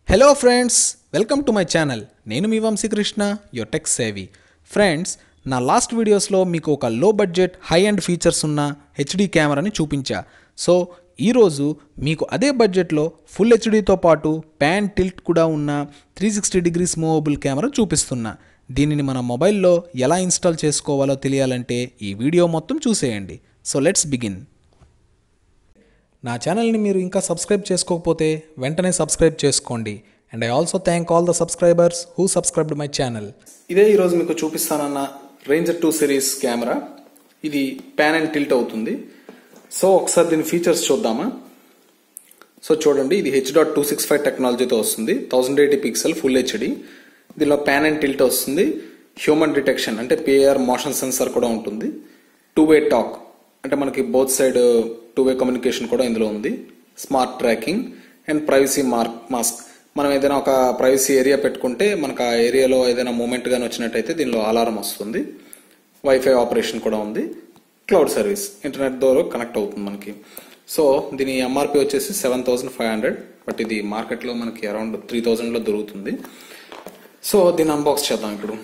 hello friends welcome to my channel నేను మీ Vamsi Krishna your tech savvy friends నా last వీడియోస్లో మీకు ఒక low budget high and features ఉన్న హెచ్డి కెమెరాని చూపించా సో ఈరోజు మీకు అదే బడ్జెట్లో ఫుల్ హెచ్డితో పాటు ప్యాన్ టిల్ట్ కూడా ఉన్న three sixty degrees movable camera చూపిస్తున్నా దీనిని మన మొబైల్లో ఎలా ఇన్స్టాల్ చేసుకోవాలో తెలియాలంటే ఈ వీడియో మొత్తం చూసేయండి సో లెట్స్ బిగిన్ నా ఛానల్ని మీరు ఇంకా సబ్స్క్రైబ్ చేసుకోకపోతే వెంటనే సబ్స్క్రైబ్ చేసుకోండి and I also thank all the subscribers who subscribed my channel ఇదే ఈరోజు మీకు చూపిస్తానన్న రేంజర్ టూ సిరీస్ కెమెరా ఇది ప్యాన్ అండ్ టిల్ట్ అవుతుంది సో ఒకసారి దీని ఫీచర్స్ చూద్దామా సో చూడండి ఇది H dot two six five టెక్నాలజీతో వస్తుంది thousand eighty pixel full HD దీనిలో ప్యాన్ అండ్ టిల్ట్ వస్తుంది హ్యూమన్ డిటెక్షన్ అంటే పిఆర్ మోషన్ సెన్సార్ కూడా ఉంటుంది టూ వే టాక్ అంటే మనకి both side two way communication కూడా ఇందులో ఉంది smart tracking and privacy mark mask మనం ఏదైనా ఒక ప్రైవసీ ఏరియా పెట్టుకుంటే మనకు ఆ ఏరియాలో ఏదైనా మూమెంట్ గానీ వచ్చినట్టయితే దీనిలో అలారం వస్తుంది వైఫై ఆపరేషన్ కూడా ఉంది క్లౌడ్ సర్వీస్ ఇంటర్నెట్ ద్వారా కనెక్ట్ అవుతుంది మనకి సో దీని ఎంఆర్పి వచ్చేసి seven thousand five hundred but ఇది మార్కెట్లో మనకి అరౌండ్ త్రీ థౌజండ్లో దొరుకుతుంది సో దీన్ని అన్బాక్స్ చేద్దాం ఇప్పుడు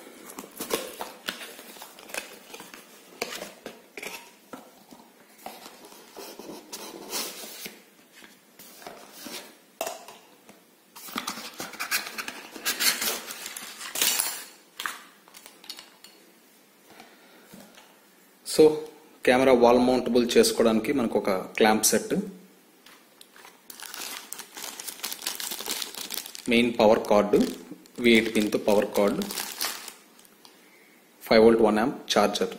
సో కెమెరా వాల్ మౌంటబుల్ చేసుకోవడానికి మనకు ఒక clamp set main power cord V eight పిన్తో power cord five volt one amp charger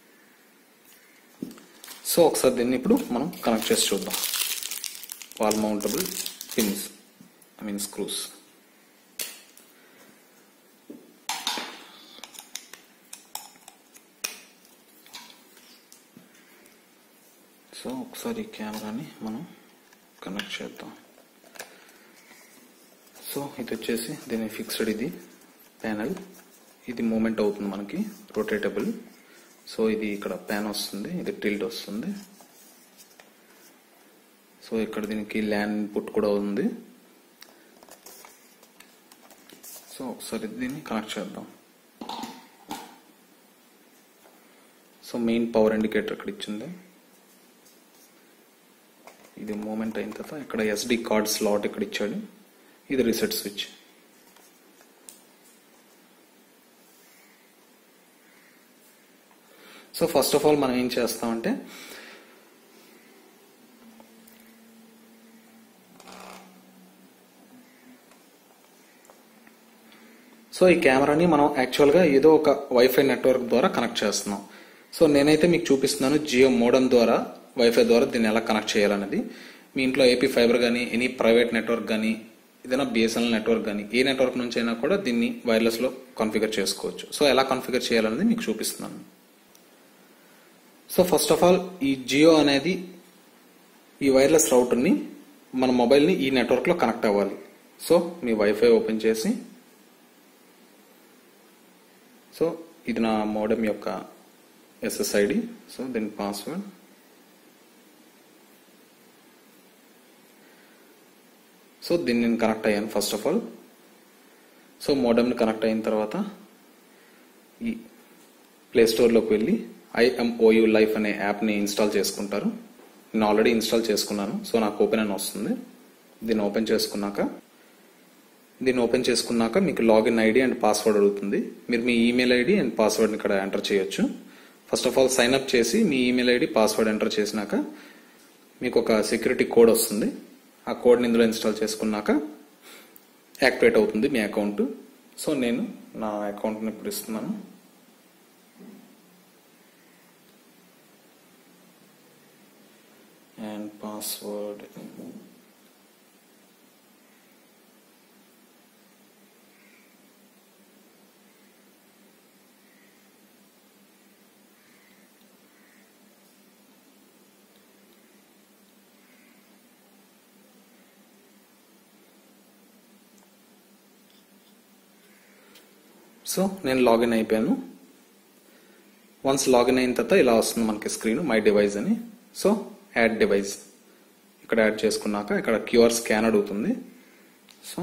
so ఒకసారి దీన్ని ఇప్పుడు మనం కనెక్ట్ చేసి చూద్దాం wall mountable pins I mean screws so ఒకసారి ఈ కెమెరాని మనం కనెక్ట్ చేద్దాం సో ఇది వచ్చేసి దీని ఫిక్స్డ్ ఇది ప్యానల్ ఇది మూమెంట్ అవుతుంది మనకి రొటేటబుల్ సో ఇది ఇక్కడ ప్యాన్ వస్తుంది ఇది టిల్ట్ వస్తుంది సో ఇక్కడ దీనికి ల్యాండ్ ఇన్పుట్ కూడా ఉంది సో ఒకసారి దీన్ని కనెక్ట్ చేద్దాం సో మెయిన్ పవర్ ఇండికేటర్ ఇక్కడ ఇచ్చింది ఇది మూమెంట్ అయిన తర్వాత ఇక్కడ ఎస్డి కార్డ్ స్లాట్ ఇక్కడ ఇచ్చాడు ఇది reset switch so first of all మనం ఏం చేస్తామంటే సో ఈ కెమెరాని మనం యాక్చువల్గా ఏదో ఒక వైఫై నెట్వర్క్ ద్వారా కనెక్ట్ చేస్తున్నాం సో నేనైతే మీకు చూపిస్తున్నాను జియో మోడమ్ ద్వారా వైఫై ద్వారా దీన్ని ఎలా కనెక్ట్ చేయాలనేది మీ ఇంట్లో ఏపీ ఫైబర్ కానీ ఎనీ ప్రైవేట్ నెట్వర్క్ కానీ ఏదైనా బిఎస్ఎన్ఎల్ నెట్వర్క్ కానీ ఏ నెట్వర్క్ నుంచి అయినా కూడా దీన్ని వైర్లెస్లో కాన్ఫిగర్ చేసుకోవచ్చు సో ఎలా కాన్ఫిగర్ చేయాలనేది మీకు చూపిస్తున్నాను సో ఫస్ట్ ఆఫ్ ఆల్ ఈ జియో అనేది ఈ వైర్లెస్ రౌటర్ని మన మొబైల్ని ఈ నెట్వర్క్లో కనెక్ట్ అవ్వాలి సో మీ వైఫై ఓపెన్ చేసి సో ఇది నా మోడమ్ యొక్క ఎస్ఎస్ఐడి సో దీని పాస్వర్డ్ సో దీన్ని నేను కనెక్ట్ అయ్యాను ఫస్ట్ ఆఫ్ ఆల్ సో మోడమ్ని కనెక్ట్ అయిన తర్వాత ఈ ప్లే స్టోర్లోకి వెళ్ళి ఐఎంఓయు లైఫ్ అనే యాప్ని ఇన్స్టాల్ చేసుకుంటారు నేను ఆల్రెడీ ఇన్స్టాల్ చేసుకున్నాను సో నాకు ఓపెన్ అని వస్తుంది దీన్ని ఓపెన్ చేసుకున్నాక దీన్ని ఓపెన్ చేసుకున్నాక మీకు లాగిన్ ఐడి అండ్ పాస్వర్డ్ అడుగుతుంది మీరు మీ ఈమెయిల్ ఐడి అండ్ పాస్వర్డ్ని ఇక్కడ ఎంటర్ చేయొచ్చు first of all sign up చేసి మీ ఈమెయిల్ ఐడి పాస్వర్డ్ ఎంటర్ చేసినాక మీకు ఒక సెక్యూరిటీ కోడ్ వస్తుంది ఆ కోడ్ని ఇందులో ఇన్స్టాల్ చేసుకున్నాక యాక్టివేట్ అవుతుంది మీ అకౌంట్ సో నేను నా అకౌంట్ని ఇప్పుడు ఇస్తున్నాను అండ్ పాస్వర్డ్ సో నేను లాగిన్ అయిపోయాను వన్స్ లాగిన్ అయిన తర్వాత ఇలా వస్తుంది మనకి స్క్రీన్ మై డివైస్ అని సో యాడ్ డివైస్ ఇక్కడ యాడ్ చేసుకున్నాక ఇక్కడ క్యూఆర్ స్కాన్ అడుగుతుంది సో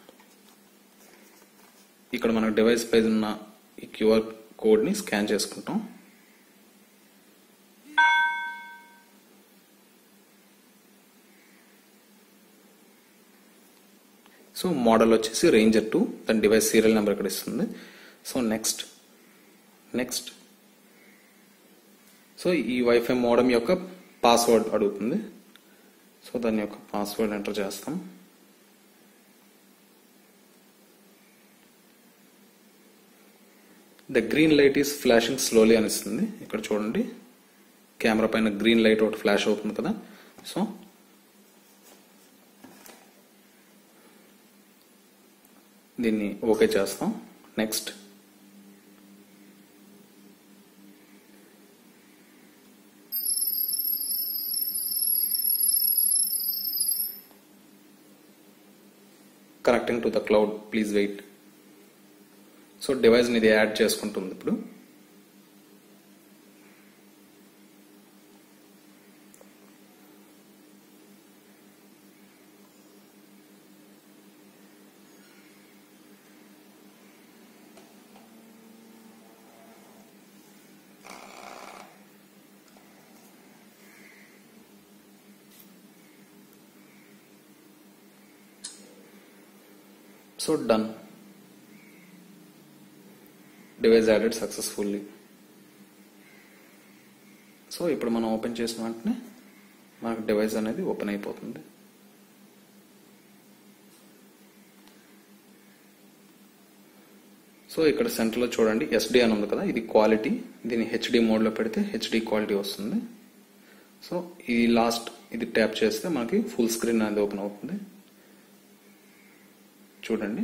ఇక్కడ మన డివైస్ పై ఉన్న ఈ క్యూఆర్ కోడ్ని స్కాన్ చేసుకుంటాం సో మోడల్ వచ్చేసి రేంజర్ టూ దాని డివైస్ సీరియల్ నెంబర్ ఇక్కడ ఇస్తుంది సో నెక్స్ట్ నెక్స్ట్ సో ఈ వైఫై మోడమ్ యొక్క పాస్వర్డ్ అడుగుతుంది సో దాని యొక్క పాస్వర్డ్ ఎంటర్ చేస్తాం the green light is flashing slowly అనిస్తుంది ఇక్కడ చూడండి కెమెరా పైన గ్రీన్ లైట్ ఒకటి ఫ్లాష్ అవుతుంది కదా సో దీన్ని ఓకే చేస్తాం next connecting to the cloud please wait so డివైస్ని ఇది యాడ్ చేసుకుంటుంది ఇప్పుడు so done device added successfully so ఇప్పుడు మనం ఓపెన్ చేసిన వెంటనే మనకు డివైస్ అనేది ఓపెన్ అయిపోతుంది సో ఇక్కడ సెంటర్లో చూడండి ఎస్డి అని ఉంది కదా ఇది క్వాలిటీ దీన్ని హెచ్డి మోడ్లో పెడితే హెచ్డి క్వాలిటీ వస్తుంది సో ఈ లాస్ట్ ఇది ట్యాప్ చేస్తే మనకి ఫుల్ స్క్రీన్ అనేది ఓపెన్ అవుతుంది చూడండి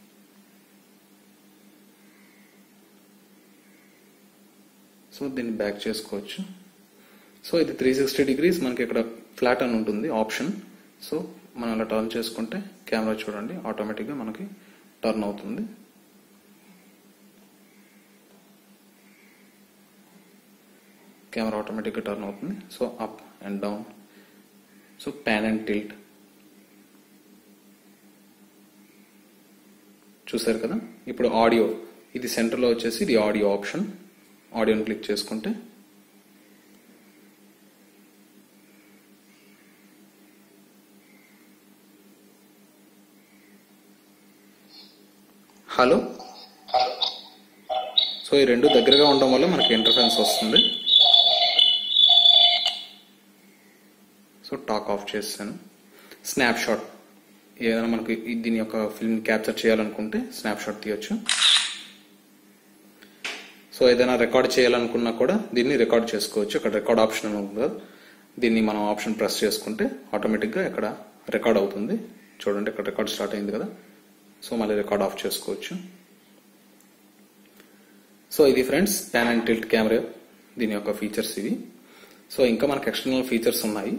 సో దీన్ని బ్యాక్ చేసుకోవచ్చు సో ఇది త్రీ సిక్స్టీ డిగ్రీస్ మనకి ఇక్కడ ఫ్లాట్ అని ఉంటుంది ఆప్షన్ సో మనం అలా టర్న్ చేసుకుంటే కెమెరా చూడండి ఆటోమేటిక్గా మనకి టర్న్ అవుతుంది కెమెరా ఆటోమేటిక్గా టర్న్ అవుతుంది so up and down so pan and tilt చూసారు కదా ఇప్పుడు ఆడియో ఇది సెంటర్లో వచ్చేసి ఇది ఆడియో ఆప్షన్ ఆడియోని క్లిక్ చేసుకుంటే హలో సో ఈ రెండు దగ్గరగా ఉండడం వల్ల మనకి ఇంటర్ఫరెన్స్ వస్తుంది సో టాక్ ఆఫ్ చేస్తాను స్నాప్ షాట్ ఏదైనా మనకి ఈ- దీని యొక్క ఫిల్మ్ క్యాప్చర్ చేయాలనుకుంటే స్నాప్ షాట్ తీయొచ్చు సో ఏదైనా రికార్డ్ చేయాలనుకున్నా కూడా దీన్ని రికార్డ్ చేసుకోవచ్చు ఇక్కడ రికార్డ్ ఆప్షన్ అని ఉంది కదా దీన్ని మనం ఆప్షన్ ప్రెస్ చేసుకుంటే ఆటోమేటిక్గా ఇక్కడ రికార్డ్ అవుతుంది చూడండి ఇక్కడ రికార్డ్ స్టార్ట్ అయింది కదా సో మళ్ళీ రికార్డ్ ఆఫ్ చేసుకోవచ్చు సో ఇది friends pan and tilt camera దీని యొక్క ఫీచర్స్ ఇవి సో ఇంకా మనకి ఎక్స్టర్నల్ ఫీచర్స్ ఉన్నాయి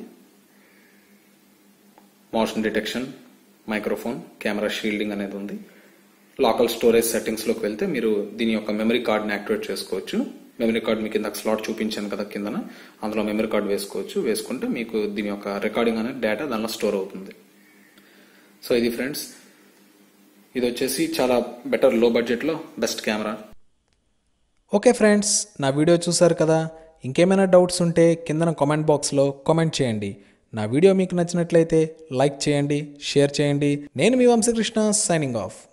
motion detection microphone camera shielding అనేది ఉంది లోకల్ స్టోరేజ్ సెట్టింగ్స్ లోకి వెళ్తే మీరు దీని యొక్క మెమరీ కార్డ్ని యాక్టివేట్ చేసుకోవచ్చు మెమరీ కార్డ్ మీకు ఇందాక స్లాట్ చూపించాను కదా కిందన అందులో మెమరీ కార్డ్ వేసుకోవచ్చు వేసుకుంటే మీకు దీని యొక్క రికార్డింగ్ అనేది డేటా దానిలో స్టోర్ అవుతుంది సో ఇది ఫ్రెండ్స్ ఇది వచ్చేసి చాలా బెటర్ లో బడ్జెట్లో బెస్ట్ కెమెరా ఓకే ఫ్రెండ్స్ నా వీడియో చూసారు కదా ఇంకేమైనా డౌట్స్ ఉంటే కిందన కామెంట్ బాక్స్లో కామెంట్ చేయండి నా వీడియో మీకు నచ్చినట్లయితే లైక్ చేయండి షేర్ చేయండి నేను మీ వంశకృష్ణ సైనింగ్ ఆఫ్